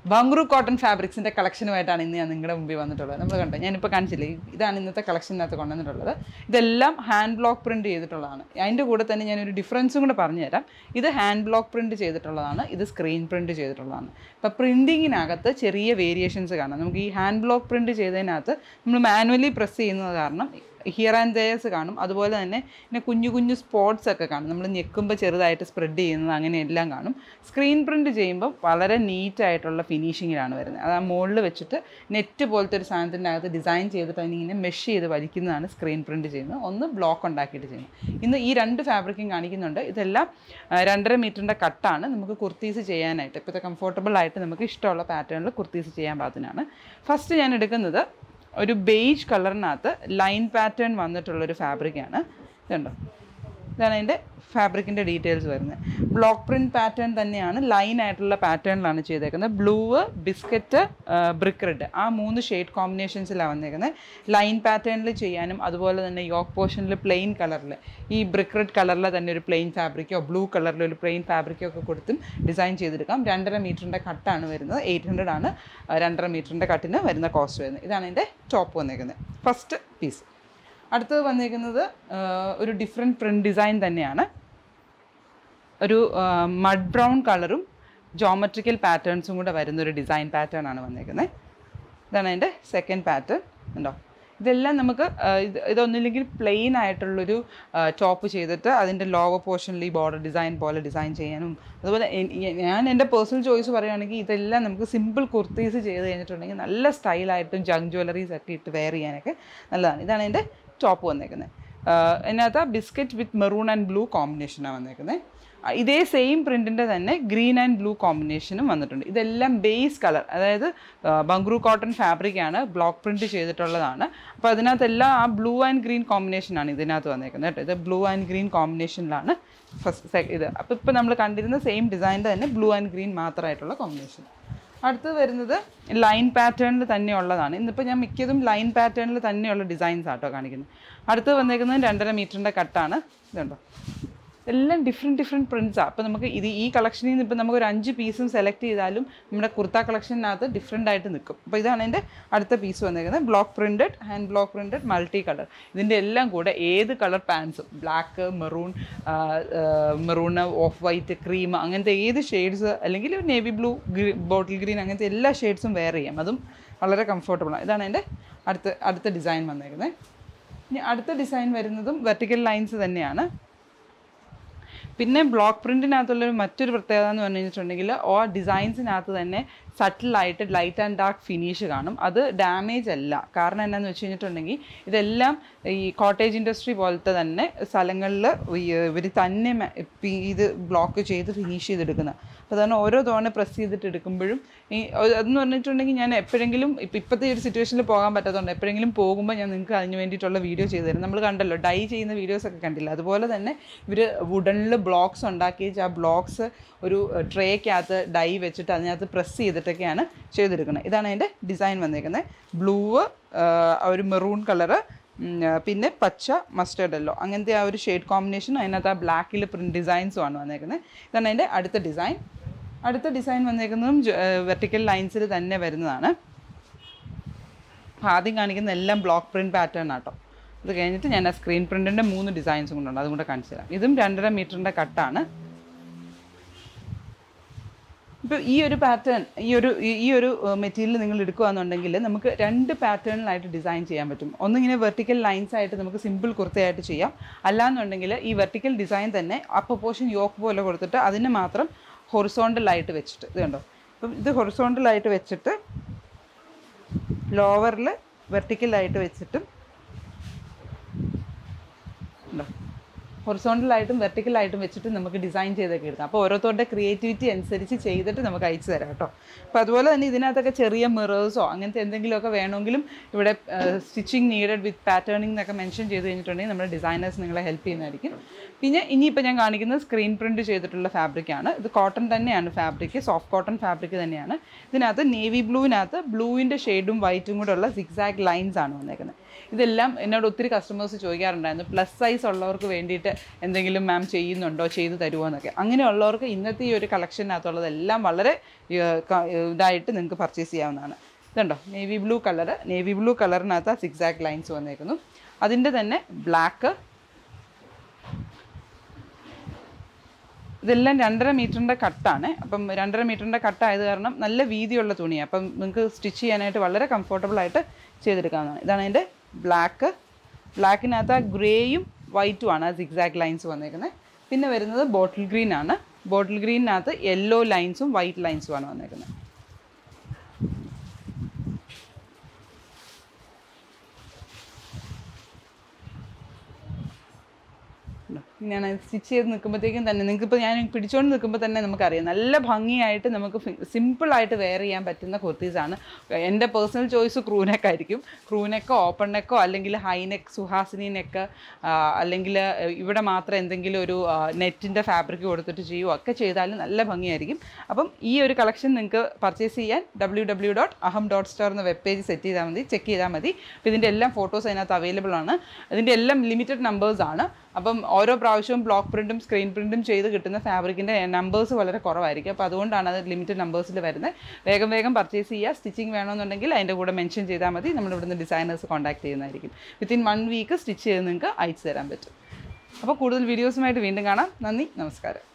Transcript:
ബംഗ്രു cotton ഫാബ്രിക്സിൻ്റെ കളക്ഷനുമായിട്ടാണ് ഇന്ന് ഞാൻ നിങ്ങളുടെ മുമ്പിൽ വന്നിട്ടുള്ളത് നമ്മൾ കണ്ടോ ഞാനിപ്പോൾ കാണിച്ചില്ലേ ഇതാണ് ഇന്നത്തെ കളക്ഷനകത്ത് കൊണ്ടുവന്നിട്ടുള്ളത് ഇതെല്ലാം ഹാൻഡ് ബ്ലോക്ക് പ്രിൻറ്റ് ചെയ്തിട്ടുള്ളതാണ് അതിൻ്റെ കൂടെ തന്നെ ഞാനൊരു ഡിഫറൻസും കൂടെ പറഞ്ഞുതരാം ഇത് ഹാൻഡ് ബ്ലോക്ക് പ്രിൻറ്റ് ചെയ്തിട്ടുള്ളതാണ് ഇത് സ്ക്രീൻ പ്രിൻറ്റ് ചെയ്തിട്ടുള്ളതാണ് ഇപ്പോൾ പ്രിൻറ്റിങ്ങിനകത്ത് ചെറിയ വേരിയേഷൻസ് കാണാം നമുക്ക് ഈ ഹാൻഡ് ബ്ലോക്ക് പ്രിൻറ്റ് ചെയ്തതിനകത്ത് നമ്മൾ മാനുവലി പ്രസ് ചെയ്യുന്നത് കാരണം ഹിയർ ആൻഡ് ദയേഴ്സ് കാണും അതുപോലെ തന്നെ പിന്നെ കുഞ്ഞു കുഞ്ഞു സ്പോട്ട്സ് ഒക്കെ കാണും നമ്മൾ ഞെക്കുമ്പോൾ ചെറുതായിട്ട് സ്പ്രെഡ് ചെയ്യുന്നത് അങ്ങനെ എല്ലാം കാണും സ്ക്രീൻ പ്രിൻറ്റ് ചെയ്യുമ്പോൾ വളരെ നീറ്റായിട്ടുള്ള ഫിനിഷിങ്ങിലാണ് വരുന്നത് അത് ആ മുകളിൽ വെച്ചിട്ട് നെറ്റ് പോലത്തെ ഒരു സാധനത്തിൻ്റെ അകത്ത് ഡിസൈൻ ചെയ്തിട്ട് അതിനിങ്ങനെ മെഷ് ചെയ്ത് വലിക്കുന്നതാണ് സ്ക്രീൻ പ്രിൻറ്റ് ചെയ്യുന്നത് ഒന്ന് ബ്ലോക്ക് ഉണ്ടാക്കിയിട്ട് ചെയ്യുന്നത് ഇന്ന് ഈ രണ്ട് ഫാബ്രിക്കും കാണിക്കുന്നുണ്ട് ഇതെല്ലാം ആ, രണ്ടര മീറ്ററിൻ്റെ കട്ടാണ് നമുക്ക് കുർത്തീസ് ചെയ്യാനായിട്ട് ഇപ്പോഴത്തെ കംഫർട്ടബിൾ ആയിട്ട് നമുക്ക് ഇഷ്ടമുള്ള പാറ്റേണിൽ കുർത്തീസ് ചെയ്യാൻ പാകത്തിനാണ് ഫസ്റ്റ് ഞാൻ എടുക്കുന്നത് ഒരു ബേജ് കളറിനകത്ത് ലൈൻ പാറ്റേൺ വന്നിട്ടുള്ളൊരു ഫാബ്രിക്കാണ് ഇതുണ്ടോ ഇതാണ് അതിൻ്റെ ഫാബ്രിക്കിൻ്റെ ഡീറ്റെയിൽസ് വരുന്നത് ബ്ലോക്ക് പ്രിൻറ്റ് പാറ്റേൺ തന്നെയാണ് ലൈൻ ആയിട്ടുള്ള പാറ്റേണിലാണ് ചെയ്തേക്കുന്നത് ബ്ലൂ ബിസ്ക്കറ്റ് ബ്രിക്ക് റെഡ് ആ മൂന്ന് ഷെയ്ഡ് കോമ്പിനേഷൻസിലാണ് വന്നേക്കുന്നത് ലൈൻ പാറ്റേണിൽ ചെയ്യാനും അതുപോലെ തന്നെ യോക്ക് പോർഷനിൽ പ്ലെയിൻ കളറിൽ ഈ ബ്രിക്ക് റെഡ് കളറിൽ തന്നെ ഒരു പ്ലെയിൻ ഫാബ്രിക്കോ ബ്ലൂ കളറിൽ ഒരു പ്ലെയിൻ ഫാബ്രിക്കോ ഒക്കെ കൊടുത്തും ഡിസൈൻ ചെയ്തെടുക്കാം രണ്ടര മീറ്ററിൻ്റെ കട്ടാണ് വരുന്നത് എയ്റ്റ് ഹൺഡ്രഡ് ആണ് ആ, രണ്ടര മീറ്ററിൻ്റെ കട്ടിന് വരുന്ന കോസ്റ്റ് വരുന്നത് ഇതാണ് എൻ്റെ ടോപ്പ് വന്നേക്കുന്നത് ഫസ്റ്റ് പീസ് അടുത്തത് വന്നേക്കുന്നത് ആ, ഒരു ഡിഫറെൻറ്റ് പ്രിൻറ്റ് ഡിസൈൻ തന്നെയാണ് ഒരു മഡ് ബ്രൗൺ കളറും ജോമെട്രിക്കൽ പാറ്റേൺസും കൂടെ വരുന്ന ഒരു ഡിസൈൻ പാറ്റേൺ ആണ് വന്നേക്കുന്നത് ഇതാണ് അതിൻ്റെ സെക്കൻഡ് പാറ്റേൺ ഉണ്ടോ ഇതെല്ലാം നമുക്ക് ആ, ഇത് ഇതൊന്നുമില്ലെങ്കിൽ പ്ലെയിൻ ആയിട്ടുള്ളൊരു ടോപ്പ് ചെയ്തിട്ട് അതിൻ്റെ ലോവർ പോർഷനിൽ ഈ ബോർഡർ ഡിസൈൻ പോലെ ഡിസൈൻ ചെയ്യാനും അതുപോലെ എൻ- ഞ- ഞാൻ എൻ്റെ പേഴ്സണൽ ചോയ്സ് പറയുകയാണെങ്കിൽ ഇതെല്ലാം നമുക്ക് സിമ്പിൾ കുർത്തീസ് ചെയ്ത് കഴിഞ്ഞിട്ടുണ്ടെങ്കിൽ നല്ല സ്റ്റൈലായിട്ടും ജങ് ജ്വല്ലറീസ് ഒക്കെ ഇട്ട് വെയർ ചെയ്യാനൊക്കെ നല്ലതാണ് ഇതാണ് എൻ്റെ ടോപ്പ് വന്നേക്കുന്നത് അതിനകത്ത് biscuit with maroon and blue കോമ്പിനേഷനാണ് വന്നേക്കുന്നത് ആ, ഇതേ സെയിം പ്രിൻറ്റിൻ്റെ തന്നെ ഗ്രീൻ ആൻഡ് ബ്ലൂ കോമ്പിനേഷനും വന്നിട്ടുണ്ട് ഇതെല്ലാം ബേസ് കളർ അതായത് ബംഗ്രു കോട്ടൺ ഫാബ്രിക്കാണ് ബ്ലോക്ക് പ്രിൻറ്റ് ചെയ്തിട്ടുള്ളതാണ് അപ്പോൾ അതിനകത്തെല്ലാം ആ ബ്ലൂ ആൻഡ് ഗ്രീൻ കോമ്പിനേഷനാണ് ഇതിനകത്ത് വന്നേക്കുന്നത് കേട്ടോ ഇത് ബ്ലൂ ആൻഡ് ഗ്രീൻ കോമ്പിനേഷനിലാണ് ഫസ്റ്റ് ഇത് അപ്പോൾ ഇപ്പോൾ നമ്മൾ കണ്ടിരുന്ന സെയിം ഡിസൈനിൻ്റെ തന്നെ ബ്ലൂ ആൻഡ് ഗ്രീൻ മാത്രമായിട്ടുള്ള കോമ്പിനേഷൻ അടുത്തത് വരുന്നത് ലൈൻ പാറ്റേണിൽ തന്നെയുള്ളതാണ് ഇന്നിപ്പോൾ ഞാൻ മിക്കതും ലൈൻ പാറ്റേണിൽ തന്നെയുള്ള ഡിസൈൻസ് ആട്ടോ കാണിക്കുന്നത് അടുത്തത് വന്നേക്കുന്നത് രണ്ടര മീറ്ററിൻ്റെ കട്ടാണ് ഇതുണ്ടോ എല്ലാം ഡിഫറെൻറ്റ് ഡിഫറെൻറ്റ് പ്രിൻസാണ് അപ്പോൾ നമുക്ക് ഇത് ഈ കളക്ഷനിൽ നിന്ന് ഇപ്പോൾ നമുക്ക് ഒരു അഞ്ച് പീസും സെലക്ട് ചെയ്താലും നമ്മുടെ കുർത്ത കളക്ഷനകത്ത് ഡിഫറെൻ്റ് ആയിട്ട് നിൽക്കും അപ്പോൾ ഇതാണ് എൻ്റെ അടുത്ത പീസ് വന്നേക്കുന്നത് block printed hand block printed multi colour ഇതിൻ്റെ എല്ലാം കൂടെ ഏത് കളർ പാൻസും black maroon maroon off white cream അങ്ങനത്തെ ഏത് ഷെയ്ഡ്സ് അല്ലെങ്കിൽ നേവി ബ്ലൂ ബോട്ടിൽ ഗ്രീൻ അങ്ങനത്തെ എല്ലാ ഷെയ്ഡ്സും വെയർ ചെയ്യാം അതും വളരെ കംഫർട്ടബിളാണ് ഇതാണ് എൻ്റെ അടുത്ത അടുത്ത ഡിസൈൻ വന്നേക്കുന്നത് ഇനി അടുത്ത ഡിസൈൻ വരുന്നതും വെർട്ടിക്കൽ ലൈൻസ് തന്നെയാണ് പിന്നെ ബ്ലോക്ക് പ്രിൻറ്റിനകത്തുള്ളൊരു മറ്റൊരു പ്രത്യേകത എന്ന് പറഞ്ഞു കഴിഞ്ഞിട്ടുണ്ടെങ്കിൽ ആ ഡിസൈൻസിനകത്ത് തന്നെ സട്ടിലായിട്ട് ലൈറ്റ് ആൻഡ് ഡാർക്ക് ഫിനിഷ് കാണും അത് ഡാമേജ് അല്ല കാരണം എന്നാന്ന് വെച്ച് കഴിഞ്ഞിട്ടുണ്ടെങ്കിൽ ഇതെല്ലാം ഈ കോട്ടേജ് ഇൻഡസ്ട്രി പോലത്തെ തന്നെ സ്ഥലങ്ങളിൽ ഇവർ തന്നെ മ- പി- ഇത് ബ്ലോക്ക് ചെയ്ത് ഫിനിഷ് ചെയ്തെടുക്കുന്നത് അപ്പോൾ അതാണ് ഓരോ തവണ പ്രസ് ചെയ്തിട്ട് എടുക്കുമ്പോഴും ഈ ഒ- അതെന്ന് പറഞ്ഞിട്ടുണ്ടെങ്കിൽ ഞാൻ എപ്പോഴെങ്കിലും ഇപ്പം ഇപ്പോഴത്തെ ഈ ഒരു സിറ്റുവേഷനിൽ പോകാൻ പറ്റാത്തതുകൊണ്ട് എപ്പോഴെങ്കിലും പോകുമ്പോൾ ഞാൻ നിങ്ങൾക്ക് അതിന് വേണ്ടിയിട്ടുള്ള വീഡിയോ ചെയ്തു തരും നമ്മൾ കണ്ടല്ലോ ഡൈ ചെയ്യുന്ന വീഡിയോസ് ഒക്കെ കണ്ടില്ല അതുപോലെ തന്നെ ഇവർ വുഡനിൽ ബ്ലോക്സ് ഉണ്ടാക്കി ആ ബ്ലോക്സ് ഒരു ട്രേക്കകത്ത് ഡൈ വെച്ചിട്ട് അതിനകത്ത് പ്രസ് ചെയ്തിട്ടൊക്കെയാണ് ചെയ്തെടുക്കുന്നത് ഇതാണ് അതിൻ്റെ ഡിസൈൻ വന്നേക്കുന്നത് ബ്ലൂ ഒരു മെറൂൺ കളറ് പിന്നെ പച്ച മസ്റ്റേർഡ് എല്ലോ അങ്ങനത്തെ ആ ഒരു ഷെയ്ഡ് കോമ്പിനേഷൻ അതിനകത്ത് ആ ബ്ലാക്കിൽ പ്രിൻറ്റ് ഡിസൈൻസും ആണ് വന്നേക്കുന്നത് ഇതാണ് അതിൻ്റെ അടുത്ത ഡിസൈൻ അടുത്ത ഡിസൈൻ വന്നേക്കുന്നതും വെർട്ടിക്കൽ ലൈൻസിൽ തന്നെ വരുന്നതാണ് അപ്പോൾ ആദ്യം കാണിക്കുന്ന എല്ലാം ബ്ലോക്ക് പ്രിൻറ്റ് പാറ്റേൺ ആട്ടോ ഇത് കഴിഞ്ഞിട്ട് ഞാൻ ആ സ്ക്രീൻ പ്രിൻറ്റിൻ്റെ മൂന്ന് ഡിസൈൻസും കൊണ്ടുണ്ട് അതും കൂടെ കാണിച്ചു തരാം ഇതും രണ്ടര മീറ്ററിൻ്റെ കട്ടാണ് ഇപ്പോൾ ഈ ഒരു പാറ്റേൺ ഈ ഒരു ഈ- ഈ ഒരു മെറ്റീരിയൽ നിങ്ങൾ എടുക്കുകയാണെന്നുണ്ടെങ്കിൽ നമുക്ക് രണ്ട് പാറ്റേണിലായിട്ട് ഡിസൈൻ ചെയ്യാൻ പറ്റും ഒന്നിങ്ങനെ വെർട്ടിക്കൽ ലൈൻസ് ആയിട്ട് നമുക്ക് സിമ്പിൾ കുർത്തയായിട്ട് ചെയ്യാം അല്ലാന്നുണ്ടെങ്കിൽ ഈ വെർട്ടിക്കൽ ഡിസൈൻ തന്നെ അപ്പർ പോർഷൻ യോക്ക് പോലെ കൊടുത്തിട്ട് അതിന് മാത്രം ഹൊറിസോണ്ടലായിട്ട് വെച്ചിട്ട് ഇത് കണ്ടോ അപ്പം ഇത് ഹൊറിസോണ്ടലായിട്ട് വെച്ചിട്ട് ലോവറിൽ വെർട്ടിക്കലായിട്ട് വെച്ചിട്ടും ഉണ്ടോ ഹൊറിസോണ്ടലായിട്ടും വെർട്ടിക്കലായിട്ടും വെച്ചിട്ട് നമുക്ക് ഡിസൈൻ ചെയ്തൊക്കെ എടുക്കാം അപ്പോൾ ഓരോരുത്തരുടെ ക്രിയേറ്റിവിറ്റി അനുസരിച്ച് ചെയ്തിട്ട് നമുക്ക് അയച്ചു തരാം കേട്ടോ അപ്പോൾ അതുപോലെ തന്നെ ഇതിനകത്തൊക്കെ ചെറിയ മിറേഴ്സോ അങ്ങനത്തെ എന്തെങ്കിലുമൊക്കെ വേണമെങ്കിലും ഇവിടെ സ്റ്റിച്ചിങ് നീഡഡ് വിത്ത് പാറ്റേണിംഗ് എന്നൊക്കെ മെൻഷൻ ചെയ്ത് കഴിഞ്ഞിട്ടുണ്ടെങ്കിൽ നമ്മുടെ ഡിസൈനേഴ്സ് നിങ്ങളെ ഹെൽപ്പ് ചെയ്യുന്നതായിരിക്കും പിന്നെ ഇനിയിപ്പോൾ ഞാൻ കാണിക്കുന്നത് സ്ക്രീൻ പ്രിൻറ്റ് ചെയ്തിട്ടുള്ള ഫാബ്രിക്കാണ് ഇത് കോട്ടൺ തന്നെയാണ് ഫാബ്രിക് സോഫ്റ്റ് കോട്ടൺ ഫാബ്രിക് തന്നെയാണ് ഇതിനകത്ത് നേവി ബ്ലൂവിനകത്ത് ബ്ലൂവിൻ്റെ ഷെയ്ഡും വൈറ്റും കൂടെ ഉള്ള സിക്സാക് ലൈൻസ് ആണ് വന്നേക്കുന്നത് ഇതെല്ലാം എന്നോട് ഒത്തിരി കസ്റ്റമേഴ്സ് ചോദിക്കാറുണ്ടായിരുന്നു പ്ലസ് സൈസ് ഉള്ളവർക്ക് വേണ്ടിയിട്ട് എന്തെങ്കിലും മാം ചെയ്യുന്നുണ്ടോ ചെയ്തു തരുമോ എന്നൊക്കെ അങ്ങനെയുള്ളവർക്ക് ഇന്നത്തെ ഈ ഒരു കളക്ഷനകത്തുള്ളതെല്ലാം വളരെ ഏർ, ക- ഇതായിട്ട് നിങ്ങൾക്ക് പർച്ചേസ് ചെയ്യാവുന്നതാണ് ഇതുണ്ടോ navy blue colour navy blue കളറിനകത്ത് സിക്സാക്ട് ലൈൻസ് വന്നേക്കുന്നു അതിൻ്റെ തന്നെ ബ്ലാക്ക് ഇതെല്ലാം രണ്ടര മീറ്ററിൻ്റെ കട്ടാണ് അപ്പം രണ്ടര മീറ്ററിൻ്റെ കട്ടായത് കാരണം നല്ല വീതിയുള്ള തുണിയാണ് അപ്പം നിങ്ങൾക്ക് സ്റ്റിച്ച് ചെയ്യാനായിട്ട് വളരെ കംഫർട്ടബിൾ ആയിട്ട് ചെയ്തെടുക്കാവുന്നതാണ് ഇതാണ് അതിൻ്റെ ബ്ലാക്ക് ബ്ലാക്കിനകത്ത് ആ ഗ്രേയും വൈറ്റും ആണ് ആ സിക്സാക്ട് ലൈൻസ് വന്നേക്കുന്നത് പിന്നെ വരുന്നത് ബോട്ടിൽ ഗ്രീൻ ആണ് ബോട്ടിൽ ഗ്രീനിനകത്ത് യെല്ലോ ലൈൻസും വൈറ്റ് ലൈൻസും ആണ് വന്നേക്കുന്നത് ഞാൻ സ്റ്റിച്ച് ചെയ്ത് നിൽക്കുമ്പോഴത്തേക്കും തന്നെ നിങ്ങൾക്ക് ഇപ്പോൾ ഞാൻ പിടിച്ചുകൊണ്ട് നിൽക്കുമ്പോൾ തന്നെ നമുക്കറിയാം നല്ല ഭംഗിയായിട്ട് നമുക്ക് സിമ്പിളായിട്ട് വെയർ ചെയ്യാൻ പറ്റുന്ന കുർത്തീസാണ് എൻ്റെ പേഴ്സണൽ ചോയ്സ് ക്രൂനെക്ക് ആയിരിക്കും ക്രൂനെക്കോ ഓപ്പൺ നെക്കോ അല്ലെങ്കിൽ ഹൈനെക്ക് സുഹാസിനി നെക്ക് അല്ലെങ്കിൽ ഇവിടെ മാത്രം എന്തെങ്കിലും ഒരു നെറ്റിൻ്റെ ഫാബ്രിക് കൊടുത്തിട്ട് ചെയ്യുകയോ ഒക്കെ ചെയ്താലും നല്ല ഭംഗിയായിരിക്കും അപ്പം ഈ ഒരു കളക്ഷൻ നിങ്ങൾക്ക് പർച്ചേസ് ചെയ്യാൻ W W dot Aham dot store എന്ന വെബ് പേജ് സെറ്റ് ചെയ്താൽ മതി ചെക്ക് ചെയ്താൽ മതി അപ്പോൾ ഇതിൻ്റെ എല്ലാം ഫോട്ടോസ് അതിനകത്ത് അവൈലബിൾ ആണ് ഇതിൻ്റെ എല്ലാം ലിമിറ്റഡ് നമ്പേഴ്സ് ആണ് അപ്പം ഓരോ പ്രാവശ്യവും ബ്ലോക്ക് പ്രിൻറ്റും സ്ക്രീൻ പ്രിൻറ്റും ചെയ്ത് കിട്ടുന്ന ഫാബ്രിക്കിൻ്റെ നമ്പേഴ്സ് വളരെ കുറവായിരിക്കും അപ്പോൾ അതുകൊണ്ടാണ് അത് ലിമിറ്റഡ് നമ്പേഴ്സിൽ വരുന്നത് വേഗം വേഗം പർച്ചേസ് ചെയ്യുക സ്റ്റിച്ചിങ് വേണമെന്നുണ്ടെങ്കിൽ അതിൻ്റെ കൂടെ മെൻഷൻ ചെയ്താൽ മതി നമ്മൾ ഇവിടുന്ന് ഡിസൈനേഴ്സ് കോൺടാക്ട് ചെയ്യുന്നതായിരിക്കും വിത്തിൻ വൺ വീക്ക് സ്റ്റിച്ച് ചെയ്ത് നിങ്ങൾക്ക് അയച്ചു തരാൻ പറ്റും അപ്പോൾ കൂടുതൽ വീഡിയോസുമായിട്ട് വീണ്ടും കാണാം നന്ദി നമസ്കാരം